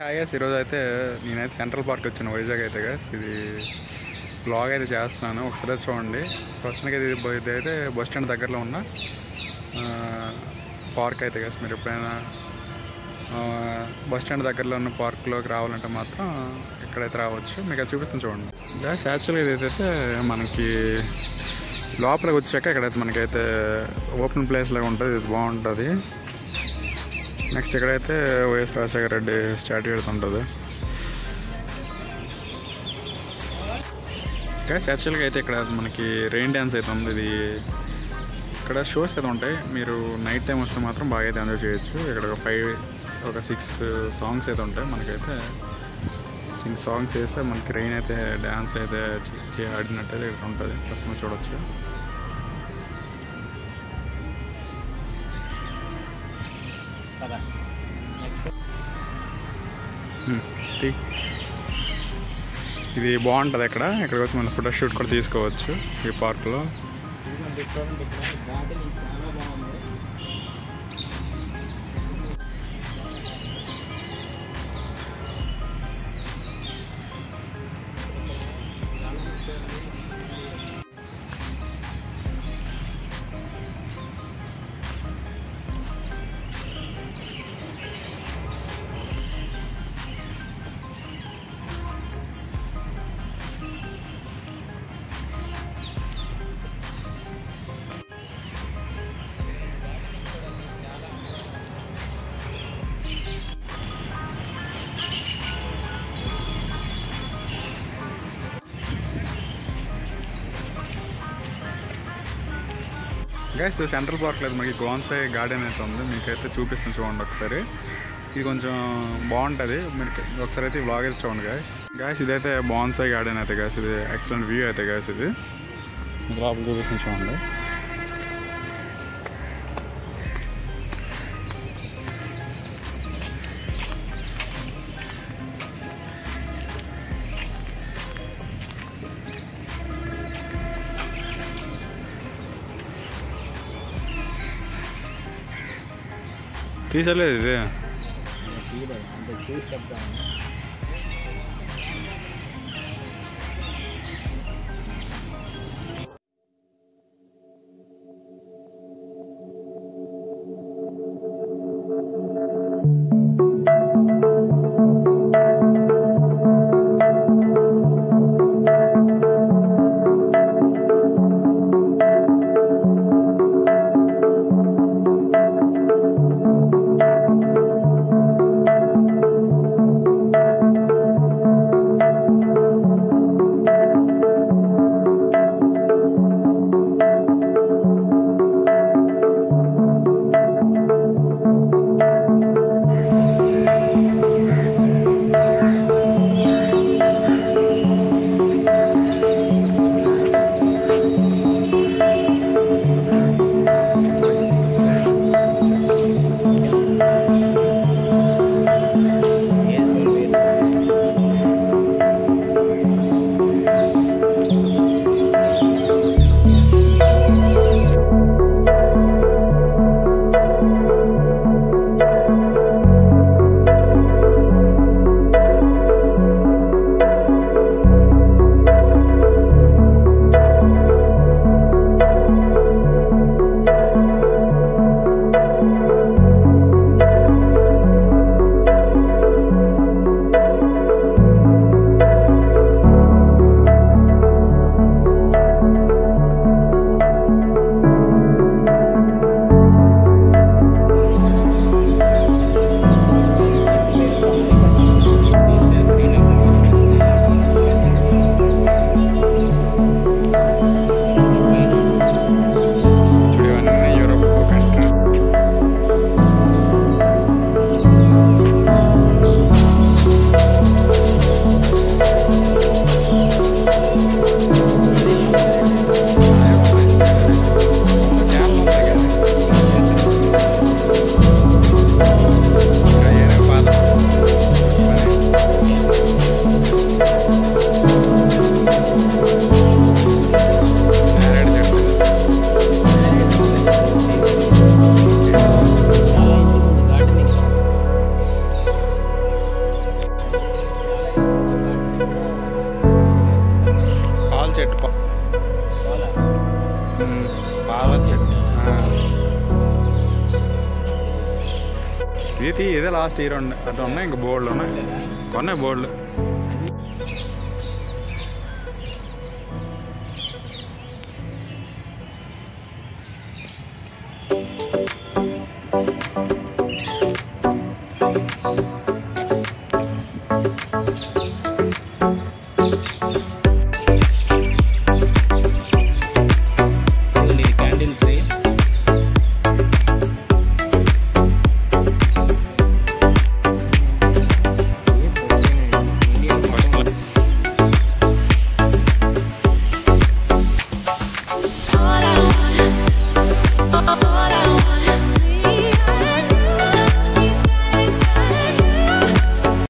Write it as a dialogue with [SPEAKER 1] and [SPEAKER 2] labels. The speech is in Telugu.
[SPEAKER 1] హాయ్ గైస్ ఈరోజు అయితే నేనైతే సెంట్రల్ పార్క్ వచ్చాను వైజాగ్ అయితే గైస్ ఇది బ్లాగ్ అయితే చేస్తున్నాను ఒకసారి చూడండి ప్రస్తుతానికి ఇది బ- ఇది అయితే బస్ స్టాండ్ దగ్గరలో ఉన్న ఆ, పార్క్ అయితే గైస్ మీరు ఎప్పుడైనా ఆ, బస్ స్టాండ్ దగ్గరలో ఉన్న పార్క్లోకి రావాలంటే మాత్రం ఇక్కడైతే రావచ్చు మీకు అది చూపిస్తాను చూడండి గైస్ యాక్చువల్గా ఇది అయితే మనకి లోపలికి వచ్చాక ఇక్కడైతే మనకైతే ఓపెన్ ప్లేస్ లాగా ఉంటుంది ఇది బాగుంటుంది నెక్స్ట్ ఇక్కడైతే వైఎస్ రాజశేఖర రెడ్డి స్టాట్యూ అయితే ఉంటుంది గ్యాస్ యాక్చువల్గా అయితే ఇక్కడ మనకి రెయిన్ డ్యాన్స్ అయితే ఉంది ఇది ఇక్కడ షోస్ అయితే ఉంటాయి మీరు నైట్ టైం వస్తే మాత్రం బాగా అయితే ఎంజాయ్ చేయొచ్చు ఇక్కడ ఒక ఫైవ్ ఒక సిక్స్ సాంగ్స్ అయితే ఉంటాయి మనకైతే సిక్స్ సాంగ్స్ చేస్తే మనకి రెయిన్ అయితే డ్యాన్స్ అయితే చే- చే ఆడినట్టు అయితే ఇక్కడ ఉంటుంది ప్రస్తుతం చూడొచ్చు హ్మ్, తీ. ఇది బాగుంటుంది ఇక్కడ ఇక్కడికి వచ్చి మన ఫోటో షూట్ కూడా తీసుకోవచ్చు ఈ పార్క్లో గైస్ సెంట్రల్ పార్క్ లేదు మనకి గోన్సాయి గార్డెన్ అయితే ఉంది మీకైతే చూపిస్తాను చూడండి ఒకసారి ఇది కొంచెం బాగుంటుంది మీరు ఒకసారి అయితే వ్లాగ్ అయితే చూడండి గాయస్ గాయస్ ఇదైతే బాన్సాయి గార్డెన్ అయితే గాయస్ ఇది ఎక్సలెంట్ వ్యూ అయితే గాయస్ ఇది ఇది లోపల చూపిస్తాను చూడండి తీసలేదు ఇది
[SPEAKER 2] అంటే చూసి చెప్తాను
[SPEAKER 3] Thank
[SPEAKER 1] ఇది ఇదే లాస్ట్ ఇయర్ ఉండే అట్లా ఉన్నాయి ఇంకా బోర్డులు ఉన్నాయి కొన్నాయి బోర్డులు